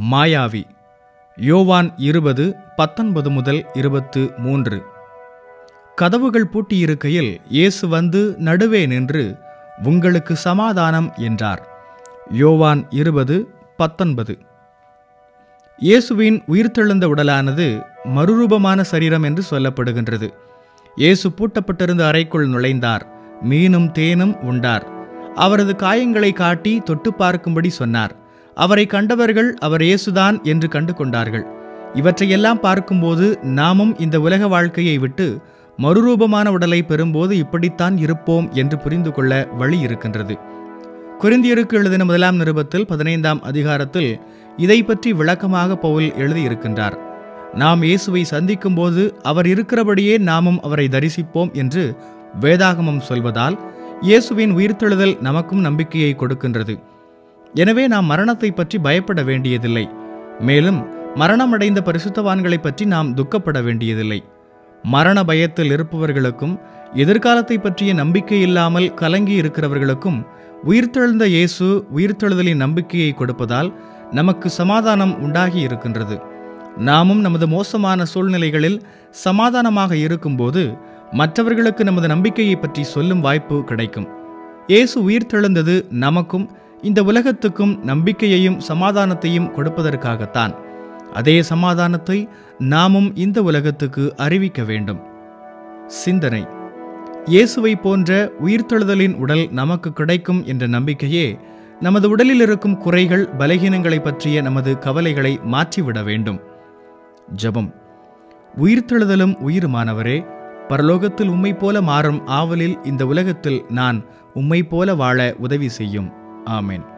மாயாவி யோவான் இருபது பத்தொன்பது முதல் இருபத்து மூன்று கதவுகள் பூட்டியிருக்கையில் இயேசு வந்து நடுவே நின்று உங்களுக்கு சமாதானம் என்றார் யோவான் இருபது பத்தொன்பது இயேசுவின் உயிர்த்தெழுந்த உடலானது மறுரூபமான சரீரம் என்று சொல்லப்படுகின்றது இயேசு பூட்டப்பட்டிருந்த அறைக்குள் நுழைந்தார் மீனும் தேனும் உண்டார் அவரது காயங்களை காட்டி தொட்டு பார்க்கும்படி சொன்னார் அவரை கண்டவர்கள் அவர் இயேசுதான் என்று கண்டு கொண்டார்கள் இவற்றையெல்லாம் பார்க்கும்போது நாமும் இந்த உலக வாழ்க்கையை விட்டு மறுரூபமான உடலை பெறும்போது இப்படித்தான் இருப்போம் என்று புரிந்து கொள்ள வழி இருக்கின்றது குருந்தியருக்கு எழுதின முதலாம் நிருபத்தில் பதினைந்தாம் அதிகாரத்தில் இதை பற்றி விளக்கமாக பவுல் எழுதியிருக்கின்றார் நாம் இயேசுவை சந்திக்கும் போது அவர் இருக்கிறபடியே நாமும் அவரை தரிசிப்போம் என்று வேதாகமம் சொல்வதால் இயேசுவின் உயிர்த்தெழுதல் நமக்கும் நம்பிக்கையை கொடுக்கின்றது எனவே நாம் மரணத்தை பற்றி பயப்பட வேண்டியதில்லை மேலும் மரணமடைந்த பரிசுத்தவான்களை பற்றி நாம் துக்கப்பட வேண்டியதில்லை மரண பயத்தில் இருப்பவர்களுக்கும் எதிர்காலத்தை பற்றிய நம்பிக்கை இல்லாமல் கலங்கி இருக்கிறவர்களுக்கும் உயிர்த்தெழுந்த இயேசு உயிர்த்தெழுதலின் நம்பிக்கையை கொடுப்பதால் நமக்கு சமாதானம் உண்டாகி இருக்கின்றது நாமும் நமது மோசமான சூழ்நிலைகளில் சமாதானமாக இருக்கும்போது மற்றவர்களுக்கு நமது நம்பிக்கையை பற்றி சொல்லும் வாய்ப்பு கிடைக்கும் இயேசு உயிர்த்தெழுந்தது நமக்கும் இந்த உலகத்துக்கும் நம்பிக்கையையும் சமாதானத்தையும் கொடுப்பதற்காகத்தான் அதே சமாதானத்தை நாமும் இந்த உலகத்துக்கு அறிவிக்க வேண்டும் சிந்தனை இயேசுவை போன்ற உயிர்த்தெழுதலின் உடல் நமக்கு கிடைக்கும் என்ற நம்பிக்கையே நமது உடலில் இருக்கும் குறைகள் பலகீனங்களை பற்றிய நமது கவலைகளை மாற்றிவிட வேண்டும் ஜபம் உயிர்த்தெழுதலும் உயிருமானவரே பரலோகத்தில் உம்மை போல மாறும் ஆவலில் இந்த உலகத்தில் நான் உம்மை போல வாழ உதவி செய்யும் ஆமேன்